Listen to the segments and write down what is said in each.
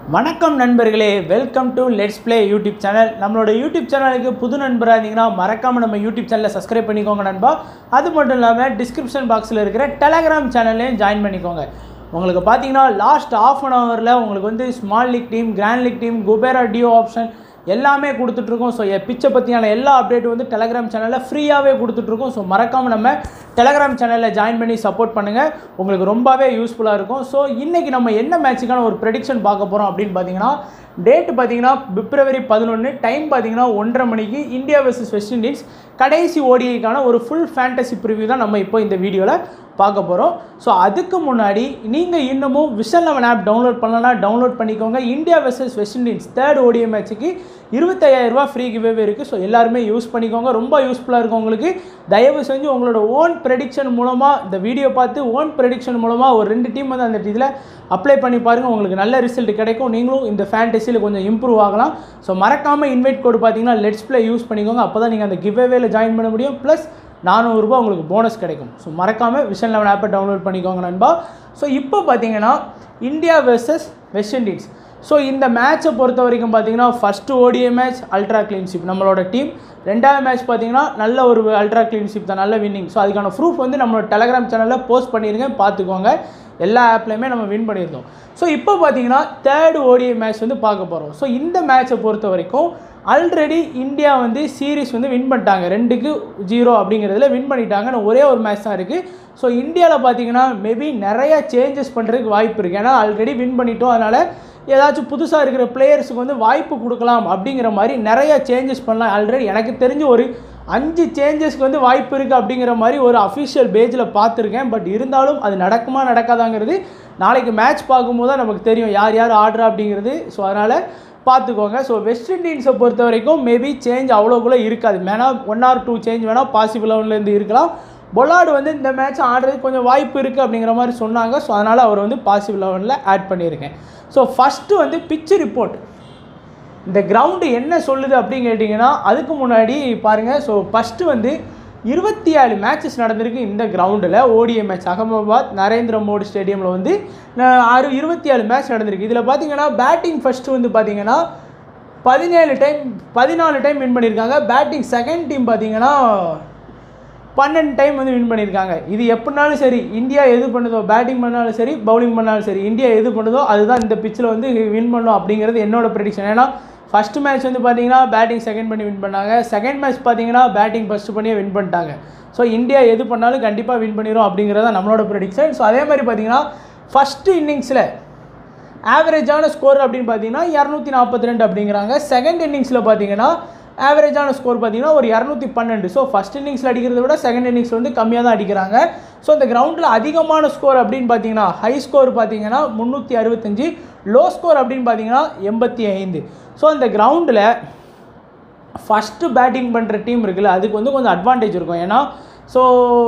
வணக்கம் நண்பர்களே welcome to let's play YouTube channel நம்மளோட யூடியூப் சேனலுக்கு புது நண்பராக இருந்தீங்கன்னா மறக்காமல் நம்ம யூடியூப் சேனலை சப்ஸ்கிரைப் பண்ணிக்கோங்க நண்பா அது மட்டும் இல்லாமல் டிஸ்கிரிப்ஷன் பாக்ஸில் இருக்கிற டெலகிராம் சேனல்லையும் ஜாயின் பண்ணிக்கோங்க உங்களுக்கு பார்த்தீங்கன்னா லாஸ்ட் ஆஃப் அன் ஹவரில் உங்களுக்கு வந்து small league team grand league team Kubera டியோ ஆப்ஷன் எல்லாமே கொடுத்துட்ருக்கோம் ஸோ பிச்சை பற்றியான எல்லா அப்டேட்டும் வந்து டெலகிராம் சேனலில் ஃப்ரீயாகவே கொடுத்துட்ருக்கோம் ஸோ மறக்காமல் நம்ம டெலகிராம் சேனலில் ஜாயின் பண்ணி சப்போர்ட் பண்ணுங்கள் உங்களுக்கு ரொம்பவே யூஸ்ஃபுல்லாக இருக்கும் ஸோ இன்றைக்கி நம்ம என்ன மேட்ச்சுக்கான ஒரு ப்ரெடிக்ஷன் பார்க்க போகிறோம் அப்படின்னு பார்த்தீங்கன்னா டேட்டு பார்த்தீங்கன்னா பிப்ரவரி பதினொன்று டைம் பார்த்தீங்கன்னா ஒன்றரை மணிக்கு இந்தியா வெர்சஸ் வெஸ்ட் இண்டீஸ் கடைசி ஓடிஐக்கான ஒரு ஃபுல் ஃபேண்டசி ப்ரிவ்யூ தான் நம்ம இப்போ இந்த வீடியோவில் பார்க்க போகிறோம் ஸோ அதுக்கு முன்னாடி நீங்கள் இன்னமும் விஷன் லெவன் ஆப் டவுன்லோட் பண்ணலன்னா டவுன்லோட் பண்ணிக்கோங்க India versus West Indies third ODI மேட்ச்சுக்கு இருபத்தையாயிரரூபா ஃப்ரீ கிவ்வே இருக்குது ஸோ எல்லாருமே யூஸ் பண்ணிக்கோங்க ரொம்ப யூஸ்ஃபுல்லாக இருக்கும் உங்களுக்கு தயவு செஞ்சு உங்களோட ஓன் ப்ரெடிக்ஷன் மூலமாக இந்த வீடியோ பார்த்து ஓன் ப்ரெடிக்ஷன் மூலமாக ஒரு ரெண்டு டீம் வந்து அந்த இதில் அப்ளை பண்ணி பாருங்கள் உங்களுக்கு நல்ல ரிசல்ட் கிடைக்கும் நீங்களும் இந்த ஃபேண்டசியில் கொஞ்சம் இம்ப்ரூவ் ஆகலாம் ஸோ மறக்காமல் இன்வைட் கோடு பார்த்தீங்கன்னா லெட்ஸ் ப்ளே யூஸ் பண்ணிக்கோங்க அப்போ தான் நீங்கள் அந்த கிவ்வேல ஜாயின் பண்ண முடியும் ப்ளஸ் நானூறுரூபா உங்களுக்கு போனஸ் கிடைக்கும் ஸோ மறக்காமல் விஷன் லெவன் ஆப்பை டவுன்லோட் பண்ணிக்கோங்க நண்பா ஸோ இப்போ பார்த்தீங்கன்னா India versus West Indies so இந்த மேட்சை பொறுத்த வரைக்கும் பார்த்தீங்கன்னா first ODI match ultra clean sweep நம்மளோட டீம் ரெண்டாவது மேட்ச் பார்த்தீங்கன்னா நல்ல ஒரு அல்ட்ரா கிளீன்ஷிப் தான் நல்ல வின்னிங் ஸோ அதுக்கான ப்ரூஃப் வந்து நம்மளோட டெலகிராம் சேனலில் போஸ்ட் பண்ணியிருக்கேன் பார்த்துக்கோங்க எல்லா ஆப்லையுமே நம்ம வின் பண்ணியிருந்தோம் ஸோ இப்போ பார்த்தீங்கன்னா தேர்ட் ஓடிஐ மேட்ச் வந்து பார்க்க போகிறோம் ஸோ இந்த மேட்சை பொறுத்த வரைக்கும் ஆல்ரெடி இந்தியா வந்து சீரீஸ் வந்து வின் பண்ணிட்டாங்க ரெண்டுக்கு ஜீரோ அப்படிங்கிறதுல வின் பண்ணிட்டாங்க ஒரே ஒரு மேட்ச் தான் இருக்குது ஸோ இந்தியாவில் பார்த்தீங்கன்னா மேபி நிறையா சேஞ்சஸ் பண்ணுறதுக்கு வாய்ப்பு இருக்குது ஏன்னா ஆல்ரெடி வின் பண்ணிட்டோம் அதனால் ஏதாச்சும் புதுசாக இருக்கிற பிளேயர்ஸுக்கு வந்து வாய்ப்பு கொடுக்கலாம் அப்படிங்கிற மாதிரி நிறைய சேஞ்சஸ் பண்ணலாம் ஆல்ரெடி எனக்கு தெரிஞ்சு ஒரு அஞ்சு சேஞ்சஸ்க்கு வந்து வாய்ப்பு இருக்குது அப்படிங்கிற மாதிரி ஒரு அஃபிஷியல் பேஜில் பார்த்துருக்கேன் பட் இருந்தாலும் அது நடக்குமா நடக்காதாங்கிறது நாளைக்கு மேட்ச் பார்க்கும்போது தான் நமக்கு தெரியும் யார் யார் ஆடுறா அப்படிங்கிறது ஸோ அதனால் பார்த்துக்கோங்க ஸோ வெஸ்ட் இண்டீன்ஸை பொறுத்த வரைக்கும் மேபி சேஞ்ச் அவ்வளோக்குள்ளே இருக்காது வேணால் ஒன் ஆர் டூ சேஞ்ச் வேணால் பாசிபிளாக இருக்கலாம் பொலாடு வந்து இந்த மேட்ச் ஆடுறதுக்கு கொஞ்சம் வாய்ப்பு இருக்குது அப்படிங்கிற மாதிரி சொன்னாங்க ஸோ அதனால் அவர் வந்து பாசிபிள் லெவனில் ஆட் பண்ணியிருக்கேன் ஸோ ஃபஸ்ட்டு வந்து பிச்சு ரிப்போர்ட் இந்த கிரவுண்டு என்ன சொல்லுது அப்படின்னு கேட்டிங்கன்னா அதுக்கு முன்னாடி பாருங்கள் ஸோ ஃபஸ்ட்டு வந்து இருபத்தி ஏழு மேட்சஸ் நடந்திருக்கு இந்த கிரவுண்டில் ஓடிஏ மேட்ச் அகமதாபாத் நரேந்திர மோடி ஸ்டேடியமில் வந்து ஆறு இருபத்தி ஏழு மேட்ச் நடந்திருக்கு இதில் பார்த்தீங்கன்னா பேட்டிங் ஃபஸ்ட்டு வந்து பார்த்தீங்கன்னா பதினேழு டைம் பதினாலு டைம் வின் பண்ணியிருக்காங்க பேட்டிங் செகண்ட் டீம் பார்த்தீங்கன்னா பன்னெண்டு டைம் வந்து வின் பண்ணியிருக்காங்க இது எப்படினாலும் சரி இந்தியா எது பண்ணுதோ பேட்டிங் பண்ணாலும் சரி பவுலிங் பண்ணாலும் சரி இந்தியா எது பண்ணுதோ அதுதான் இந்த பிச்சில் வந்து வின் பண்ணும் அப்படிங்கிறது என்னோட ப்ரெடிக்ஷன் ஏன்னா ஃபஸ்ட்டு மேட்ச் வந்து பார்த்தீங்கன்னா பேட்டிங் செகண்ட் பண்ணி வின் பண்ணாங்க செகண்ட் மேட்ச் பார்த்தீங்கன்னா பேட்டிங் ஃபஸ்ட்டு பண்ணியே வின் பண்ணிட்டாங்க ஸோ இந்தியா எது பண்ணாலும் கண்டிப்பாக வின் பண்ணிடும் அப்படிங்கிறத நம்மளோட ப்ரெடிக்ஷன் ஸோ அதே மாதிரி பார்த்தீங்கன்னா ஃபஸ்ட்டு இன்னிங்ஸில் ஆவரேஜான ஸ்கோர் அப்படின்னு பார்த்தீங்கன்னா இரநூத்தி நாற்பத்தி ரெண்டு அப்படிங்கிறாங்க செகண்ட் இன்னிங்ஸில் பார்த்தீங்கன்னா ஆவரேஜான ஸ்கோர் பார்த்தீங்கன்னா ஒரு இரநூத்தி பன்னெண்டு ஸோ ஃபஸ்ட் இன்னிங்ஸில் அடிக்கிறத விட செகண்ட் இன்னிங்ஸில் வந்து கம்மியாக தான் அடிக்கிறாங்க ஸோ இந்த கிரவுண்டில் அதிகமான ஸ்கோர் அப்படின்னு பார்த்தீங்கன்னா ஹை ஸ்கோர் பார்த்தீங்கன்னா முந்நூற்றி அறுபத்தஞ்சு லோ ஸ்கோர் அப்படின்னு பார்த்தீங்கன்னா எண்பத்தி ஐந்து ஸோ இந்த கிரவுண்டில் ஃபஸ்ட்டு பேட்டிங் பண்ணுற டீம் இருக்குல்ல அதுக்கு வந்து கொஞ்சம் அட்வான்டேஜ் இருக்கும் ஏன்னா ஸோ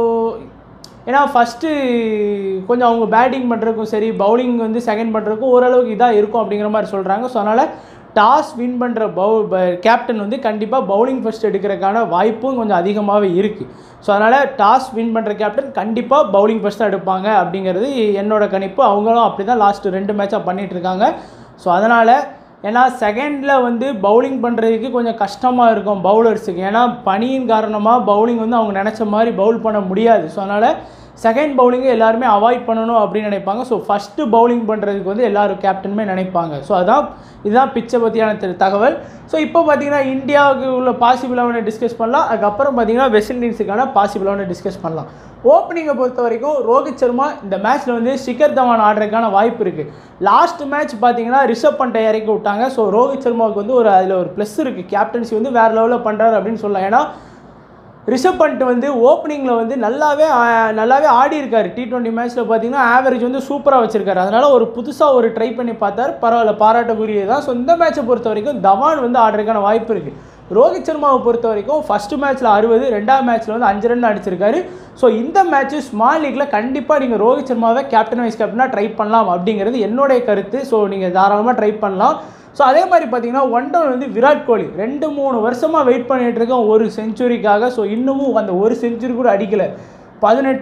ஏன்னா ஃபஸ்ட்டு கொஞ்சம் அவங்க பேட்டிங் பண்ணுறதுக்கும் சரி பவுலிங் வந்து செகண்ட் பண்ணுறதுக்கும் ஓரளவுக்கு இதாக இருக்கும் அப்படிங்கிற மாதிரி சொல்கிறாங்க ஸோ அதனால் டாஸ் வின் பண்ணுற பவு கேப்டன் வந்து கண்டிப்பாக பவுலிங் ஃபஸ்ட் எடுக்கிறதுக்கான வாய்ப்பும் கொஞ்சம் அதிகமாகவே இருக்குது ஸோ அதனால் டாஸ் வின் பண்ணுற கேப்டன் கண்டிப்பாக பவுலிங் ஃபஸ்ட்டாக எடுப்பாங்க அப்படிங்கிறது என்னோட கணிப்பு அவங்களும் அப்படி தான் லாஸ்ட்டு ரெண்டு மேட்சாக பண்ணிகிட்ருக்காங்க ஸோ அதனால் ஏன்னா செகண்டில் வந்து பவுலிங் பண்ணுறதுக்கு கொஞ்சம் கஷ்டமாக இருக்கும் பவுலர்ஸுக்கு ஏன்னா பனியின் காரணமாக பவுலிங் வந்து அவங்க நினச்ச மாதிரி பவுல் பண்ண முடியாது ஸோ அதனால் செகண்ட் பவுலிங்கை எல்லாருமே அவாய்ட் பண்ணணும் அப்படின்னு நினைப்பாங்க ஸோ ஃபஸ்ட்டு பவுலிங் பண்ணுறதுக்கு வந்து எல்லாரும் கேப்டனுமே நினைப்பாங்க ஸோ அதான் இதுதான் பிச்சை பற்றியான தெ- தகவல் ஸோ இப்போ பார்த்தீங்கன்னா இந்தியாவுக்கு உள்ள பாசிபிளாக டிஸ்கஸ் பண்ணலாம் அதுக்கப்புறம் பார்த்தீங்கன்னா வெஸ்ட் இண்டீஸுக்கான பாசிபிளாக டிஸ்கஸ் பண்ணலாம் ஓப்பனிங்கை பொறுத்த வரைக்கும் ரோஹித் சர்மா இந்த மேட்ச்சில் வந்து ஷிகர் தவான் ஆடுறதுக்கான வாய்ப்பு இருக்குது லாஸ்ட் மேட்ச் பார்த்தீங்கன்னா ரிஷப் பண்டை இறக்கி விட்டாங்க ஸோ ரோஹித் சர்மாவுக்கு வந்து ஒரு அதில் ஒரு ப்ளஸ் இருக்குது கேப்டன்சி வந்து வேறு லெவலில் பண்ணுறாரு அப்படின்னு சொல்லலாம் ஏன்னா ரிஷப் பண்ட் வந்து ஓப்பனிங்கில் வந்து நல்லாவே ஆ, நல்லாவே ஆடி இருக்காரு டி டுவெண்ட்டி மேட்ச்சில் பார்த்தீங்கன்னா ஆவரேஜ் வந்து சூப்பராக வச்சிருக்காரு அதனால ஒரு புதுசாக ஒரு ட்ரை பண்ணி பார்த்தார் பரவாயில்ல பாராட்டக்குரியது தான் ஸோ இந்த மேட்சை பொறுத்த வரைக்கும் தவான் வந்து ஆடுறதுக்கான வாய்ப்பு இருக்குது ரோஹித் சர்மாவை பொறுத்த வரைக்கும் ஃபஸ்ட்டு மேட்ச்சில் அறுபது ரெண்டாவது மேட்ச்சில் வந்து அஞ்சு ரன் அடிச்சிருக்காரு ஸோ இந்த மேட்ச்சு ஸ்மால் லீக்கில் கண்டிப்பாக நீங்கள் ரோஹித் சர்மாவை கேப்டன் வைஸ் கேப்டனாக ட்ரை பண்ணலாம் அப்படிங்கிறது என்னுடைய கருத்து ஸோ நீங்கள் தாராளமாக ட்ரை பண்ணலாம் ஸோ அதே மாதிரி பார்த்தீங்கன்னா ஒன் டவுன் வந்து விராட் கோலி ரெண்டு மூணு வருஷமாக வெயிட் பண்ணிட்டு இருக்கோம் ஒரு செஞ்சுரிக்காக ஸோ இன்னமும் அந்த ஒரு செஞ்சுரி கூட அடிக்கலை பதினெட்டு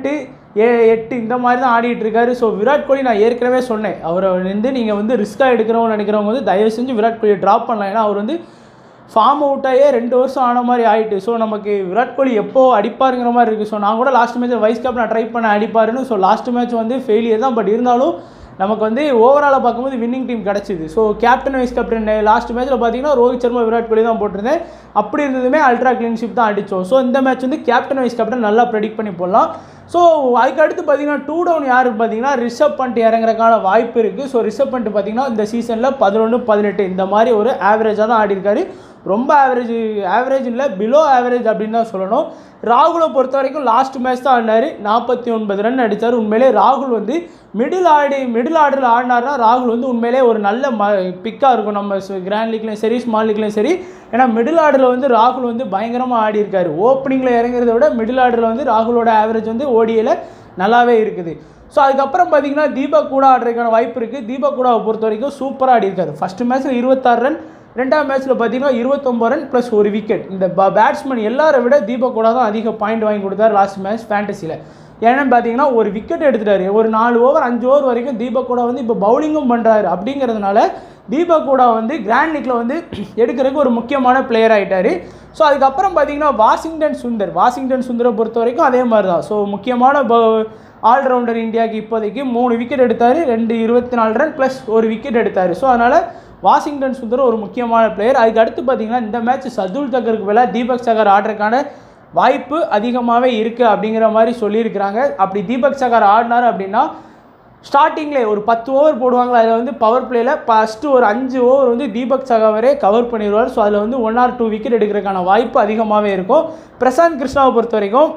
ஏ எட்டு இந்த மாதிரி தான் ஆடிட்டு இருக்காரு ஸோ விராட் கோலி நான் ஏற்கனவே சொன்னேன் அவரை வந்து நீங்கள் வந்து ரிஸ்க்காக எடுக்கிறவங்க நினைக்கிறவங்க வந்து தயவு செஞ்சு விராட் கோலியை ட்ராப் பண்ணலாம் ஏன்னா அவர் வந்து ஃபார்ம் அவுட் ஆகியே ரெண்டு வருஷம் ஆன மாதிரி ஆயிட்டு ஸோ நமக்கு விராட் கோலி எப்போ அடிப்பாருங்கிற மாதிரி இருக்குது ஸோ நான் கூட லாஸ்ட் மேட்ச் வைஸ் கேப் நான் ட்ரை பண்ண அடிப்பாருன்னு ஸோ லாஸ்ட் மேட்ச் வந்து ஃபெயிலியர் தான் பட் இருந்தாலும் நமக்கு வந்து ஓவராலாக பார்க்கும்போது வின்னிங் டீம் கிடச்சிது so captain vice captain last மேட்ச்சில் பார்த்தீங்கன்னா ரோஹித் சர்மா விராட் கோலி தான் போட்டிருந்தேன் அப்படி இருந்ததுமே அல்ட்ரா கிளீன்ஷிப் தான் அடித்தோம் ஸோ இந்த மேட்ச் வந்து கேப்டன் வைஸ் கேப்டன் நல்லா ப்ரெடிக்ட் பண்ணி போடலாம் ஸோ அதுக்கு அடுத்து பார்த்தீங்கன்னா டூ டவுன் யாருக்கு பார்த்தீங்கன்னா ரிஷப் பண்ணிட்டு இறங்குறதுக்கான வாய்ப்பு இருக்குது ஸோ ரிஷப் பண்ணிட்டு பார்த்தீங்கன்னா இந்த சீசனில் பதினொன்று பதினெட்டு இந்த மாதிரி ஒரு ஆவரேஜாக தான் ஆடி இருக்காரு ரொம்ப ஆவரேஜ் ஆவரேஜ் இல்லை பிலோ ஆவரேஜ் அப்படின்னு தான் சொல்லணும் ராகுலை பொறுத்த வரைக்கும் லாஸ்ட் மேட்ச் தான் ஆடினார் நாற்பத்தி ஒன்பது ரன் அடித்தார் உண்மையிலே ராகுல் வந்து மிடில் ஆடி மிடில் ஆர்டரில் ஆடினார்னா ராகுல் வந்து உண்மையிலே ஒரு நல்ல ம பிக்காக இருக்கும் நம்ம கிராண்ட் லீக்லையும் சரி ஸ்மால் லீக்லையும் சரி ஏன்னா மிடில் ஆர்டரில் வந்து ராகுல் வந்து பயங்கரமாக ஆடி இருக்காரு ஓப்பனிங்கில் இறங்குறத விட மிடில் ஆர்டரில் வந்து ராகுலோட ஆவரேஜ் வந்து ஓடியில் நல்லாவே இருக்குது ஸோ அதுக்கப்புறம் பார்த்தீங்கன்னா தீபக் கூட ஆடுறதுக்கான வாய்ப்பு இருக்குது தீபக் கூடாவை பொறுத்த வரைக்கும் சூப்பராக ஆடி இருக்காரு ஃபஸ்ட்டு மேட்ச்சில் இருபத்தாறு ரன் ரெண்டாம் மேட்ச்சில் பார்த்தீங்கன்னா இருபத்தொம்பது ரன் ப்ளஸ் ஒரு விக்கெட் இந்த பேட்ஸ்மேன் எல்லாரை விட தீபக் கூட தான் அதிக பாயிண்ட் வாங்கி கொடுத்தாரு லாஸ்ட் மேட்ச் ஃபேண்டசியில் ஏன்னு பார்த்தீங்கன்னா ஒரு விக்கெட் எடுத்துட்டாரு ஒரு நாலு ஓவர் அஞ்சு ஓவர் வரைக்கும் தீபக் கூட வந்து இப்போ பவுலிங்கும் பண்ணுறாரு அப்படிங்கிறதுனால தீபக் கூட வந்து கிராண்ட் லீக்ல வந்து எடுக்கிறதுக்கு ஒரு முக்கியமான பிளேயர் ஆகிட்டார் ஸோ அதுக்கப்புறம் பார்த்தீங்கன்னா வாஷிங்டன் சுந்தர் வாஷிங்டன் சுந்தரை பொறுத்த வரைக்கும் அதே மாதிரி தான் ஸோ முக்கியமான ஆல்ரவுண்டர் இந்தியாவுக்கு இப்போதைக்கு மூணு விக்கெட் எடுத்தார் ரெண்டு இருபத்தி நாலு ரன் ப்ளஸ் ஒரு விக்கெட் எடுத்தார் ஸோ அதனால் வாஷிங்டன் சுந்தர் ஒரு முக்கியமான பிளேயர் அதுக்கு அடுத்து பார்த்தீங்கன்னா இந்த மேட்ச் சதுல் தக்கருக்கு மேலே தீபக் சகர் ஆடுறதுக்கான வாய்ப்பு அதிகமாகவே இருக்குது அப்படிங்கிற மாதிரி சொல்லியிருக்கிறாங்க அப்படி தீபக் சகர் ஆடினார் அப்படின்னா ஸ்டார்டிங்கில் ஒரு பத்து ஓவர் போடுவாங்களா அதில் வந்து பவர் பிளேயில் ஃபஸ்ட்டு ஒரு அஞ்சு ஓவர் வந்து தீபக் சகாவரே கவர் பண்ணிடுவார் ஸோ அதில் வந்து ஒன் ஆர் டூ விக்கெட் எடுக்கிறதுக்கான வாய்ப்பு அதிகமாகவே இருக்கும் பிரசாந்த் கிருஷ்ணாவை பொறுத்த வரைக்கும்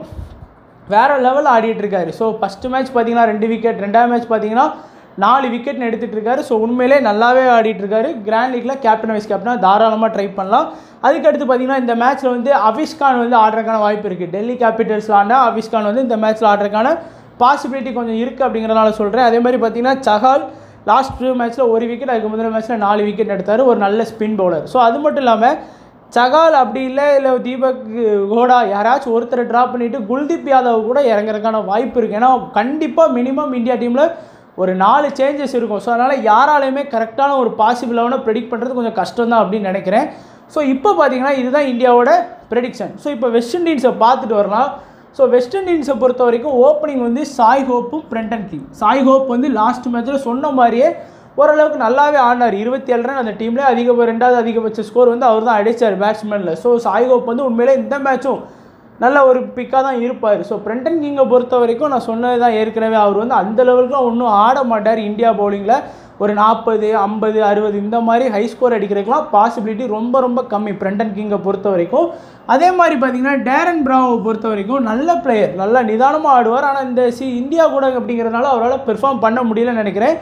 வேறு லெவலில் ஆடிட்டு இருக்காரு ஸோ ஃபஸ்ட்டு மேட்ச் பார்த்தீங்கன்னா ரெண்டு விக்கெட் ரெண்டாவது மேட்ச் பார்த்தீங்கன்னா நாலு விக்கெட்னு எடுத்துகிட்டு இருக்காரு ஸோ உண்மையிலே நல்லாவே ஆடிட்டு இருக்காரு கிராண்ட் லீக்ல கேப்டன் வைஸ் கேப்டனாக தாராளமாக ட்ரை பண்ணலாம் அதுக்கடுத்து பார்த்தீங்கன்னா இந்த மேட்ச்சில் வந்து அபிஷ்கான் வந்து ஆடுறதுக்கான வாய்ப்பு இருக்குது டெல்லி கேபிட்டல்ஸில் ஆடினா அபிஷ்கான் வந்து இந்த மேட்ச்சில் ஆடுறதுக்கான பாசிபிலிட்டி கொஞ்சம் இருக்குது அப்படிங்கிறனால சொல்கிறேன் அதே மாதிரி பார்த்தீங்கன்னா சஹால் லாஸ்ட் டூ மேட்ச்சில் ஒரு விக்கெட் அதுக்கு முதல் மேட்ச்சில் நாலு விக்கெட் எடுத்தார் ஒரு நல்ல ஸ்பின் பவுலர் ஸோ அது மட்டும் இல்லாமல் சகால் அப்படி இல்லை இல்லை தீபக் கோடா யாராச்சும் ஒருத்தரை ட்ராப் பண்ணிவிட்டு குல்தீப் யாதவ் கூட இறங்குறதுக்கான வாய்ப்பு இருக்குது ஏன்னா கண்டிப்பாக மினிமம் இந்தியா டீமில் ஒரு நாலு சேஞ்சஸ் இருக்கும் ஸோ அதனால் யாராலையுமே கரெக்டான ஒரு பாசிபிளான ப்ரெடிக்ட் பண்ணுறது கொஞ்சம் கஷ்டம் தான் அப்படின்னு நினைக்கிறேன் ஸோ இப்போ பார்த்தீங்கன்னா இதுதான் இந்தியாவோட ப்ரெடிக்ஷன் ஸோ இப்போ வெஸ்ட் இண்டீன்ஸை பார்த்துட்டு வரலாம் ஸோ வெஸ்ட் இண்டீன்ஸை பொறுத்த வரைக்கும் ஓப்பனிங் வந்து சாய் ஹோப்பும் பிரெண்டன் கிங் சாய் ஹோப் வந்து லாஸ்ட் மேட்ச்சில் சொன்ன மாதிரியே ஓரளவுக்கு நல்லாவே ஆடினார் இருபத்தி ஏழு ரன் அந்த டீமில் அதிக ரெண்டாவது அதிகபட்ச ஸ்கோர் வந்து அவர் தான் அடித்தார் பேட்ஸ்மேனில் ஸோ சாய் ஹோப் வந்து உண்மையிலே இந்த மேட்சும் நல்ல ஒரு பிக்காக தான் இருப்பார் ஸோ பிரெண்டன் கிங்கை பொறுத்த வரைக்கும் நான் சொன்னது தான் ஏற்கனவே அவர் வந்து அந்த லெவலுக்குலாம் ஒன்றும் ஆட மாட்டார் இந்தியா பவுலிங்கில் ஒரு நாற்பது ஐம்பது அறுபது இந்த மாதிரி ஹை ஸ்கோர் அடிக்கிறதுக்குலாம் பாசிபிலிட்டி ரொம்ப ரொம்ப கம்மி பிரெண்டன் கிங்கை பொறுத்த வரைக்கும் அதே மாதிரி பார்த்தீங்கன்னா டேரன் பிராவை பொறுத்த வரைக்கும் நல்ல பிளேயர் நல்லா நிதானமாக ஆடுவார் ஆனால் இந்த சி இந்தியா கூட அப்படிங்கிறதுனால அவரால் பெர்ஃபார்ம் பண்ண முடியலன்னு நினைக்கிறேன்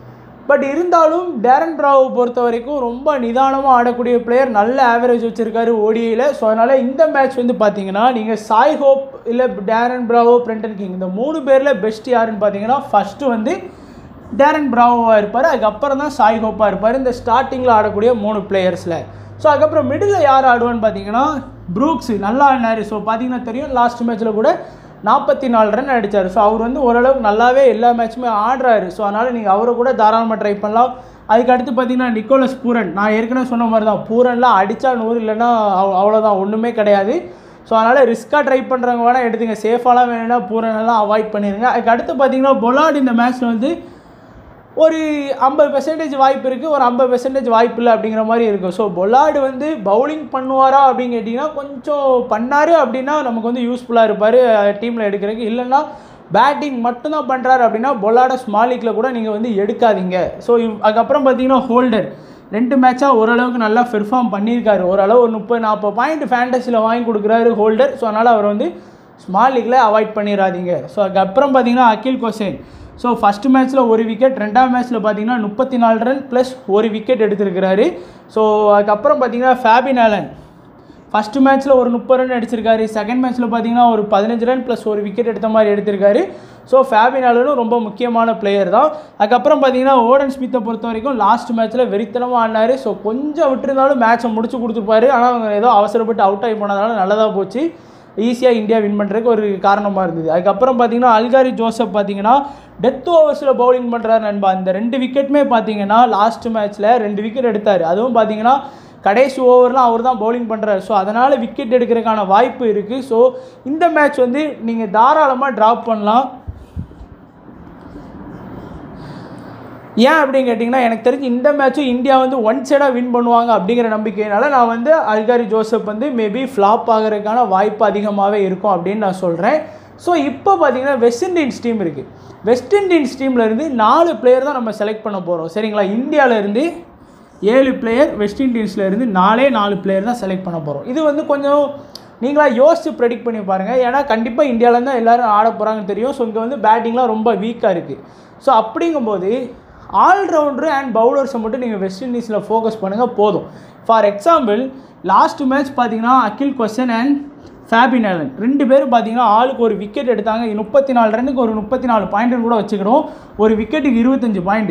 பட் இருந்தாலும் டேரன் பிராவை பொறுத்த வரைக்கும் ரொம்ப நிதானமாக ஆடக்கூடிய பிளேயர் நல்ல ஆவரேஜ் வச்சுருக்காரு ஓடிஐயில் ஸோ அதனால் இந்த மேட்ச் வந்து பார்த்தீங்கன்னா நீங்கள் சாய் ஹோப் இல்லை டேரன் பிராவோ பிரெண்டன் கிங் இந்த மூணு பேரில் பெஸ்ட் யாருன்னு பார்த்தீங்கன்னா ஃபஸ்ட்டு வந்து டேரன் பிராவோவாக இருப்பார் அதுக்கப்புறம் தான் சாய் ஹோப்பாக இருப்பார் இந்த ஸ்டார்டிங்கில் ஆடக்கூடிய மூணு பிளேயர்ஸில் ஸோ அதுக்கப்புறம் மிடில் யார் ஆடுவான்னு பார்த்தீங்கன்னா ப்ரூக்ஸ் நல்லா ஆடினார் ஸோ பார்த்தீங்கன்னா தெரியும் லாஸ்ட் மேட்ச்சில் கூட நாற்பத்தி நாலு ரன் அடித்தார் ஸோ அவர் வந்து ஓரளவுக்கு நல்லாவே எல்லா மேட்சுமே ஆடுறாரு ஸோ அதனால் நீங்கள் அவரை கூட தாராளமாக ட்ரை பண்ணலாம் அதுக்கு அடுத்து பார்த்தீங்கன்னா நிக்கோலஸ் பூரன் நான் ஏற்கனவே சொன்ன மாதிரி தான் பூரன்லாம் அடித்தா நூறு இல்லைன்னா அவ் அவ்வளோதான் ஒன்றுமே கிடையாது ஸோ அதனால் ரிஸ்க்காக ட்ரை பண்ணுறவங்க வேணால் எடுத்துங்க சேஃபாலாம் வேணும்னா பூரனெல்லாம் அவாய்ட் பண்ணிடுங்க அதுக்கு அடுத்து பார்த்தீங்கன்னா பொலாட் இந்த மேட்ச்சில் வந்து ஒரு ஐம்பது பெர்சன்டேஜ் வாய்ப்பு இருக்குது ஒரு ஐம்பது பெர்சன்டேஜ் வாய்ப்பு இல்லை அப்படிங்கிற மாதிரி இருக்கும் ஸோ பொலாடு வந்து பவுலிங் பண்ணுவாரா அப்படின்னு கேட்டிங்கன்னா கொஞ்சம் பண்ணார் அப்படின்னா நமக்கு வந்து யூஸ்ஃபுல்லாக இருப்பார் டீமில் எடுக்கிறதுக்கு இல்லைன்னா பேட்டிங் மட்டும்தான் பண்ணுறாரு அப்படின்னா பொலாட ஸ்மால் லீக்கில் கூட நீங்கள் வந்து எடுக்காதீங்க ஸோ அதுக்கப்புறம் பார்த்தீங்கன்னா ஹோல்டர் ரெண்டு மேட்சாக ஓரளவுக்கு நல்லா பெர்ஃபார்ம் பண்ணியிருக்காரு ஓரளவு ஒரு முப்பது நாற்பது பாயிண்ட் ஃபேண்டஸியில் வாங்கி கொடுக்குறாரு ஹோல்டர் ஸோ அதனால் அவர் வந்து ஸ்மால் லீக்கில் அவாய்ட் பண்ணிடாதீங்க ஸோ அதுக்கப்புறம் பார்த்தீங்கன்னா அகில் கோசேன் ஸோ ஃபஸ்ட்டு மேட்ச்சில் ஒரு விக்கெட் ரெண்டாம் மேட்ச்சில் பார்த்தீங்கன்னா முப்பத்தி நாலு ரன் ப்ளஸ் ஒரு விக்கெட் எடுத்திருக்கிறாரு ஸோ அதுக்கப்புறம் பார்த்தீங்கன்னா ஃபேபின் ஆலன் ஃபஸ்ட்டு மேட்ச்சில் ஒரு முப்பது ரன் அடிச்சிருக்காரு செகண்ட் மேட்ச்சில் பார்த்தீங்கன்னா ஒரு பதினஞ்சு ரன் ப்ளஸ் ஒரு விக்கெட் எடுத்த மாதிரி எடுத்திருக்காரு ஸோ ஃபேபின் ஆலனும் ரொம்ப முக்கியமான பிளேயர் தான் அதுக்கப்புறம் பார்த்தீங்கன்னா ஓடன் ஸ்மித்தை பொறுத்த வரைக்கும் லாஸ்ட் மேட்ச்சில் வெறித்தனமாக ஆடினார் ஸோ கொஞ்சம் விட்டுருந்தாலும் மேட்ச்சை முடிச்சு கொடுத்துருப்பாரு ஆனால் அவங்க ஏதோ அவசரப்பட்டு அவுட் ஆகி போனதுனால நல்லதாக போச்சு ஈஸியாக இந்தியா வின் பண்ணுறதுக்கு ஒரு காரணமாக இருந்தது அதுக்கப்புறம் பார்த்தீங்கன்னா அல்காரி ஜோசப் பார்த்தீங்கன்னா டெத் ஓவர்ஸில் பவுலிங் பண்ணுறாரு நண்பா இந்த ரெண்டு விக்கெட்டுமே பார்த்தீங்கன்னா லாஸ்ட் மேட்ச்சில் ரெண்டு விக்கெட் எடுத்தார் அதுவும் பார்த்தீங்கன்னா கடைசி ஓவர்லாம் அவர் தான் பவுலிங் பண்ணுறாரு ஸோ அதனால் விக்கெட் எடுக்கிறதுக்கான வாய்ப்பு இருக்குது ஸோ இந்த மேட்ச் வந்து நீங்கள் தாராளமாக ட்ராப் பண்ணலாம் ஏன் அப்படின்னு கேட்டிங்கன்னா எனக்கு தெரிஞ்சு இந்த மேட்ச்சும் இந்தியா வந்து ஒன் சைடாக வின் பண்ணுவாங்க அப்படிங்கிற நம்பிக்கையினால நான் வந்து அல்காரி ஜோசப் வந்து மேபி ஃப்ளாப் ஆகிறதுக்கான வாய்ப்பு அதிகமாகவே இருக்கும் அப்படின்னு நான் சொல்கிறேன் ஸோ இப்போ பார்த்தீங்கன்னா வெஸ்ட் இண்டீஸ் டீம் இருக்குது வெஸ்ட் இண்டீஸ் டீமில் இருந்து நாலு பிளேயர் தான் நம்ம செலக்ட் பண்ண போகிறோம் சரிங்களா இந்தியாவிலேருந்து ஏழு பிளேயர் வெஸ்ட் இண்டீஸில் இருந்து நாலே நாலு பிளேயர் தான் செலக்ட் பண்ண போகிறோம் இது வந்து கொஞ்சம் நீங்களா யோசித்து ப்ரெடிக்ட் பண்ணி பாருங்கள் ஏன்னா கண்டிப்பாக இந்தியாவிலேருந்து தான் எல்லோரும் ஆட போகிறாங்கன்னு தெரியும் ஸோ இங்கே வந்து பேட்டிங்லாம் ரொம்ப வீக்காக இருக்குது ஸோ அப்படிங்கும்போது ஆல்ரவுண்டரு அண்ட் பவுலர்ஸை மட்டும் நீங்கள் வெஸ்ட் இண்டீஸில் ஃபோக்கஸ் பண்ணுங்கள் போதும் ஃபார் எக்ஸாம்பிள் லாஸ்ட் மேட்ச் பார்த்தீங்கன்னா Akeal Hosein and Fabian Allen ரெண்டு பேரும் பார்த்தீங்கன்னா ஆளுக்கு ஒரு விக்கெட் எடுத்தாங்க முப்பத்தி நாலு ரன்னுக்கு ஒரு முப்பத்தி நாலு பாயிண்ட்டுன்னு கூட வச்சுக்கிறோம் ஒரு விக்கெட்டுக்கு இருபத்தஞ்சு பாயிண்ட்டு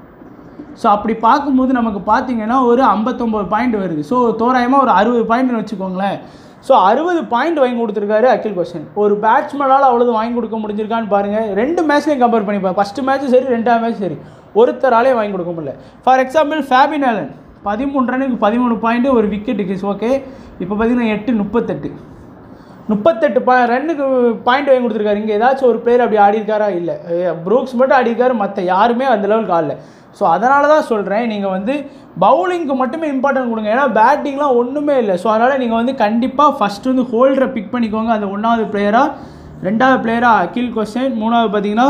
ஸோ அப்படி பார்க்கும்போது நமக்கு பார்த்தீங்கன்னா ஒரு ஐம்பத்தொம்போது பாயிண்ட் வருது ஸோ தோராயமாக ஒரு அறுபது பாயிண்ட்னு வச்சுக்கோங்களேன் ஸோ அறுபது பாயிண்ட் வாங்கி கொடுத்துருக்காரு அகில் கொஸ்டின் ஒரு பேட்ஸ்மேனால் அவ்வளவு வாங்கி கொடுக்க முடிஞ்சிருக்கான்னு பாருங்கள் ரெண்டு மேட்ச்லையும் கம்பேர் பண்ணிப்பா ஃபஸ்ட்டு மேட்ச்சும் சரி ரெண்டாவது மேட்ச் சரி ஒருத்தராலே வாங்கி கொடுக்க முடியல ஃபார் எக்ஸாம்பிள் ஃபேபின் ஆலன் பதிமூணு ரன்னுக்கு பதிமூணு பாயிண்ட்டு ஒரு விக்கெட்டுக்கு ஓகே இப்போ பார்த்தீங்கன்னா எட்டு முப்பத்தெட்டு முப்பத்தெட்டு பா ரன்னுக்கு பாயிண்ட் வாங்கி கொடுத்துருக்காரு இங்கே ஏதாச்சும் ஒரு பிளேயர் அப்படி ஆடிருக்காரா இல்லை ப்ரூக்ஸ் மட்டும் ஆடிருக்காரு மற்ற யாருமே அந்த லெவலுக்கு ஆடல ஸோ அதனால தான் சொல்கிறேன் நீங்கள் வந்து பவுலிங்க்கு மட்டுமே இம்பார்ட்டன்ட் கொடுங்க ஏன்னா பேட்டிங்லாம் ஒன்றுமே இல்லை ஸோ அதனால் நீங்கள் வந்து கண்டிப்பாக ஃபஸ்ட்டு வந்து ஹோல்டரை பிக் பண்ணிக்கோங்க அந்த ஒன்றாவது பிளேயராக ரெண்டாவது பிளேயராக அகில் கொஸ்டின் மூணாவது பார்த்தீங்கன்னா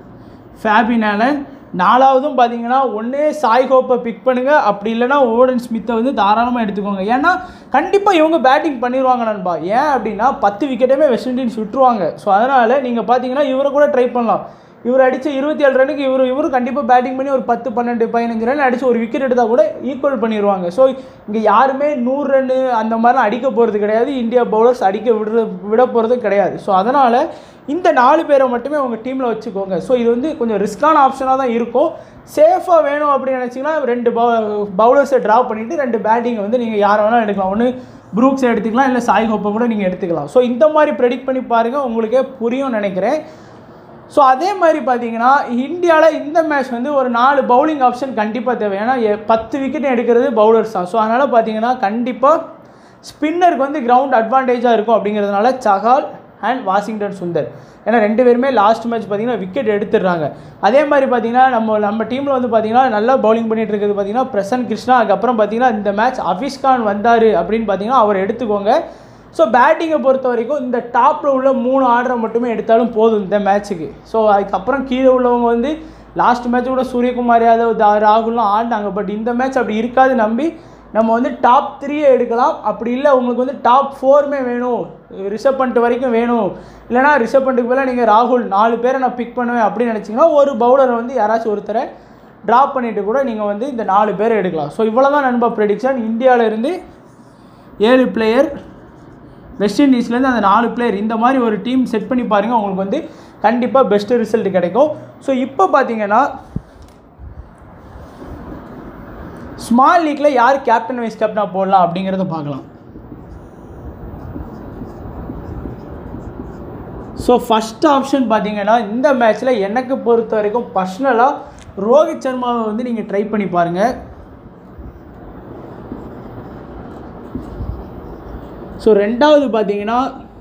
ஃபேபின் ஆலன் நாலாவதும் பார்த்தீங்கன்னா ஒன்றே சாய் ஹோப்பை பிக் பண்ணுங்கள் அப்படி இல்லைனா ஓடன் ஸ்மித்தை வந்து தாராளமாக எடுத்துக்கோங்க ஏன்னா கண்டிப்பாக இவங்க பேட்டிங் பண்ணிடுவாங்க நண்பா ஏன் அப்படின்னா பத்து விக்கெட்டுமே வெஸ்ட் இண்டீஸ் விட்டுருவாங்க ஸோ அதனால் நீங்கள் பார்த்தீங்கன்னா இவரை கூட ட்ரை பண்ணலாம் இவர் அடித்த இருபத்தி ஏழு ரன்னுக்கு இவர் இவரும் கண்டிப்பாக பேட்டிங் பண்ணி ஒரு பத்து பன்னெண்டு பதினஞ்சு ரன் அடித்து ஒரு விக்கெட் எடுத்தால் கூட ஈக்குவல் பண்ணிடுவாங்க ஸோ இங்கே யாருமே நூறு ரன்னு அந்த மாதிரிலாம் அடிக்க போகிறது கிடையாது இந்தியா பவுலர்ஸ் அடிக்க விடுற விட போகிறது கிடையாது ஸோ அதனால் இந்த நாலு பேரை மட்டுமே உங்கள் டீமில் வச்சுக்கோங்க ஸோ இது வந்து கொஞ்சம் ரிஸ்க்கான ஆப்ஷனாக தான் இருக்கும் சேஃபாக வேணும் அப்படின்னு நினச்சிங்கன்னா ரெண்டு பவுலர்ஸை ட்ரா பண்ணிவிட்டு ரெண்டு பேட்டிங்கை வந்து நீங்கள் யாரை வேணாலும் எடுக்கலாம் ஒன்று ப்ரூக்ஸை எடுத்துக்கலாம் இல்லை சாய் ஹோப்பை கூட நீங்கள் எடுத்துக்கலாம் ஸோ இந்த மாதிரி ப்ரெடிக்ட் பண்ணி பாருங்கள் உங்களுக்கே புரியும் நினைக்கிறேன் ஸோ அதே மாதிரி பார்த்தீங்கன்னா இந்தியாவில் இந்த மேட்ச் வந்து ஒரு நாலு பவுலிங் ஆப்ஷன் கண்டிப்பாக தேவை ஏன்னா எ- பத்து விக்கெட் எடுக்கிறது பவுலர்ஸ் தான் ஸோ அதனால் பார்த்தீங்கன்னா கண்டிப்பாக ஸ்பின்னருக்கு வந்து கிரவுண்ட் அட்வான்டேஜாக இருக்கும் அப்படிங்கிறதுனால சகால் அண்ட் வாஷிங்டன் சுந்தர் ஏன்னா ரெண்டு பேருமே லாஸ்ட் மேட்ச் பார்த்தீங்கன்னா விக்கெட் எடுத்துடுறாங்க அதே மாதிரி பார்த்தீங்கன்னா நம்ம நம்ம டீமில் வந்து பார்த்தீங்கன்னா நல்லா பவுலிங் பண்ணிட்டு இருக்கிறது பார்த்தீங்கன்னா பிரசன் கிருஷ்ணா அதுக்கப்புறம் பார்த்தீங்கன்னா இந்த மேட்ச் அஃபிஸ்கான் வந்தார் அப்படின்னு பார்த்தீங்கன்னா அவர் எடுத்துக்கோங்க ஸோ பேட்டிங்கை பொறுத்த வரைக்கும் இந்த டாப்பில் உள்ள மூணு ஆர்டரை மட்டுமே எடுத்தாலும் போதும் இந்த மேட்ச்சுக்கு ஸோ அதுக்கப்புறம் கீழே உள்ளவங்க வந்து லாஸ்ட் மேட்ச் கூட சூரியகுமார் யாதவ் தா- ராகுல்லாம் ஆடினாங்க பட் இந்த மேட்ச் அப்படி இருக்காது நம்பி நம்ம வந்து டாப் த்ரீயே எடுக்கலாம் அப்படி இல்லை உங்களுக்கு வந்து டாப் ஃபோருமே வேணும் ரிஷப் பண்ணிட்டு வரைக்கும் வேணும் இல்லைனா ரிஷப் பண்ணிட்டு பதிலாக நீங்கள் ராகுல் நாலு பேரை நான் பிக் பண்ணுவேன் அப்படின்னு நினச்சிங்கன்னா ஒரு பவுலரை வந்து யாராச்சும் ஒருத்தரை ட்ராப் பண்ணிவிட்டு கூட நீங்கள் வந்து இந்த நாலு பேரை எடுக்கலாம் ஸோ இவ்வளோ தான் நண்பா ப்ரெடிக்ஷன் இந்தியாவிலேருந்து ஏழு பிளேயர் வெஸ்ட் இண்டீஸ்லேருந்து அந்த நாலு பிளேயர் இந்த மாதிரி ஒரு டீம் செட் பண்ணி பாருங்கள் உங்களுக்கு வந்து கண்டிப்பாக பெஸ்ட்டு ரிசல்ட் கிடைக்கும் ஸோ இப்போ பார்த்தீங்கன்னா ஸ்மால் லீக்கில் யார் கேப்டன் வைஸ் கேப்டனாக போடலாம் அப்படிங்கிறத பார்க்கலாம் ஸோ ஃபஸ்ட் ஆப்ஷன் பார்த்தீங்கன்னா இந்த மேட்ச்சில் எனக்கு பொறுத்த வரைக்கும் பர்சனலாக ரோஹித் சர்மாவை வந்து நீங்கள் ட்ரை பண்ணி பாருங்கள் ஸோ ரெண்டாவது பார்த்தீங்கன்னா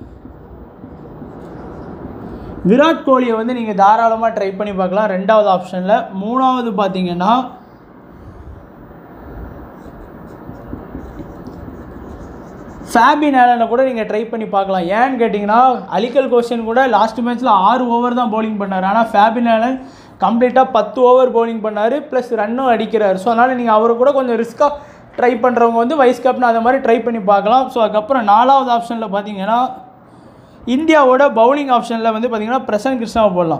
விராட் கோலியை வந்து நீங்கள் தாராளமாக ட்ரை பண்ணி பார்க்கலாம் ரெண்டாவது ஆப்ஷனில் மூணாவது பார்த்தீங்கன்னா ஃபேபின் ஆலனை கூட நீங்கள் ட்ரை பண்ணி பார்க்கலாம் ஏன்னு கேட்டிங்கன்னா அலிக்கல் கோஷன் கூட லாஸ்ட் மேட்ச்சில் ஆறு ஓவர் தான் bowling பண்ணார் ஆனால் ஃபேபின் ஆலன் கம்ப்ளீட்டாக பத்து ஓவர் bowling பண்ணார் ப்ளஸ் ரன்னும் அடிக்கிறார் ஸோ அதனால் நீங்கள் அவரை கூட கொஞ்சம் ரிஸ்க்காக ட்ரை பண்ணுறவங்க வந்து வைஸ் கேப்டன் அந்த மாதிரி ட்ரை பண்ணி பார்க்கலாம் ஸோ அதுக்கப்புறம் நாலாவது ஆப்ஷனில் பார்த்தீங்கன்னா இந்தியாவோட பவுலிங் ஆப்ஷனில் வந்து பார்த்தீங்கன்னா பிரசன் கிருஷ்ணாவை போடலாம்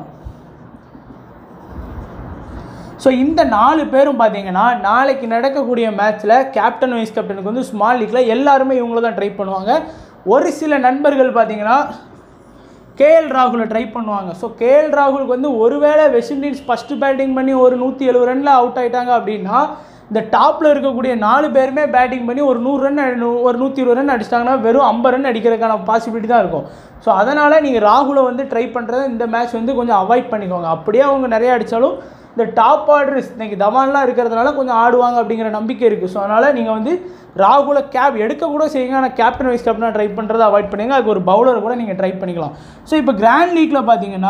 ஸோ இந்த நாலு பேரும் பார்த்தீங்கன்னா நாளைக்கு நடக்கக்கூடிய மேட்ச்சில் கேப்டன் வைஸ் கேப்டனுக்கு வந்து ஸ்மால் லீக்கில் எல்லாருமே இவங்கள தான் ட்ரை பண்ணுவாங்க ஒரு சில நண்பர்கள் பார்த்தீங்கன்னா கேஎல் ராகுலை ட்ரை பண்ணுவாங்க ஸோ கேஎல் ராகுலுக்கு வந்து ஒருவேளை வெஸ்ட் இண்டீஸ் ஃபஸ்ட்டு பேட்டிங் பண்ணி ஒரு நூற்றி எழுபது ரனில் அவுட் ஆயிட்டாங்க அப்படின்னா இந்த டாப்பில் இருக்கக்கூடிய நாலு பேருமே பேட்டிங் பண்ணி ஒரு நூறு ரன் அடி- ஒரு நூற்றி இருபது ரன் அடிச்சிட்டாங்கன்னா வெறும் ஐம்பது ரன் அடிக்கிறதுக்கான பாசிபிலிட்டி தான் இருக்கும் ஸோ அதனால் நீங்கள் ராகுலை வந்து ட்ரை பண்ணுறத இந்த மேட்ச் வந்து கொஞ்சம் அவாய்ட் பண்ணிக்கோங்க அப்படியே அவங்க நிறைய அடித்தாலும் இந்த டாப் ஆர்டர்ஸ் இன்னைக்கு தவான்லாம் இருக்கிறதுனால கொஞ்சம் ஆடுவாங்க அப்படிங்கிற நம்பிக்கை இருக்குது ஸோ அதனால் நீங்கள் வந்து ராகுல கேப் எடுக்க கூட செய்யுங்க ஆனால் கேப்டன் வைஸ் கேப்டனாக ட்ரை பண்ணுறதை அவாய்ட் பண்ணுங்க அதுக்கு ஒரு பவுலர் கூட நீங்கள் ட்ரை பண்ணிக்கலாம் ஸோ இப்போ கிராண்ட் லீக்கில் பார்த்தீங்கன்னா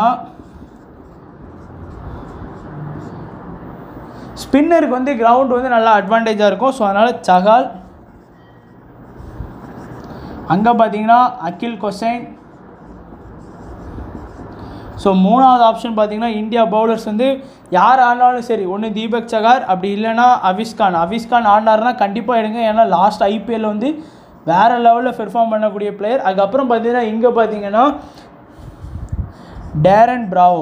ஸ்பின்னருக்கு வந்து கிரவுண்ட் வந்து நல்லா அட்வான்டேஜாக இருக்கும் ஸோ அதனால் சகால் அங்கே பார்த்தீங்கன்னா அகில் கொசைன் ஸோ மூணாவது ஆப்ஷன் பார்த்தீங்கன்னா இந்தியா பவுலர்ஸ் வந்து யார் ஆடினாலும் சரி ஒன்று தீபக் சகார் அப்படி இல்லைன்னா அவிஸ்கான் அவிஸ்கான் ஆடினார்னா கண்டிப்பாக எடுங்க ஏன்னா லாஸ்ட் ஐபிஎல் வந்து வேறு லெவலில் பெர்ஃபார்ம் பண்ணக்கூடிய பிளேயர் அதுக்கப்புறம் பார்த்தீங்கன்னா இங்கே பார்த்தீங்கன்னா டேரன் பிராவோ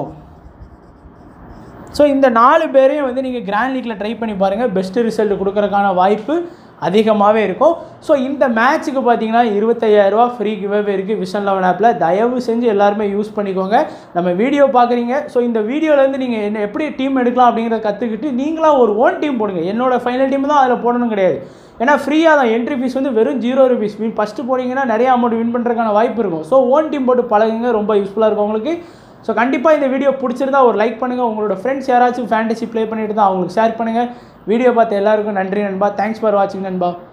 ஸோ இந்த நாலு பேரையும் வந்து நீங்கள் கிராண்ட் லீக்கில் ட்ரை பண்ணி பாருங்கள் பெஸ்ட்டு ரிசல்ட் கொடுக்கறதுக்கான வாய்ப்பு அதிகமாகவே இருக்கும் ஸோ இந்த மேட்ச்சுக்கு பார்த்தீங்கன்னா இருபத்தையாயிரரூவா ஃப்ரீ கிவ்வே இருக்குது விஷன் லெவன் ஆப்பில் தயவு செஞ்சு எல்லாருமே யூஸ் பண்ணிக்கோங்க நம்ம வீடியோ பார்க்குறீங்க ஸோ இந்த வீடியோலேருந்து நீங்கள் என்ன எப்படி டீம் எடுக்கலாம் அப்படிங்கிறத கற்றுக்கிட்டு நீங்களாக ஒரு ஓன் டீம் போடுங்க என்னோட ஃபைனல் டீம் தான் அதில் போடணும் கிடையாது ஏன்னா ஃப்ரீயாக தான் என்ட்ரி ஃபீஸ் வந்து வெறும் ஜீரோ ருபீஸ் வின் ஃபஸ்ட்டு போனீங்கன்னா நிறைய அமௌண்ட் வின் பண்ணுறதுக்கான வாய்ப்பு இருக்கும் ஸோ ஓன் டீம் போட்டு பழகுங்க ரொம்ப யூஸ்ஃபுல்லாக இருக்கும் உங்களுக்கு ஸோ கண்டிப்பாக இந்த வீடியோ பிடிச்சிருந்தா ஒரு லைக் பண்ணுங்கள் உங்களோட ஃப்ரெண்ட்ஸ் யாராச்சும் ஃபேண்டசி ப்ளே பண்ணிட்டு தான் அவங்களுக்கு ஷேர் பண்ணுங்கள் வீடியோ பார்த்த எல்லாருக்கும் நன்றி நண்பா தேங்க்ஸ் ஃபார் வாட்சிங் நண்பா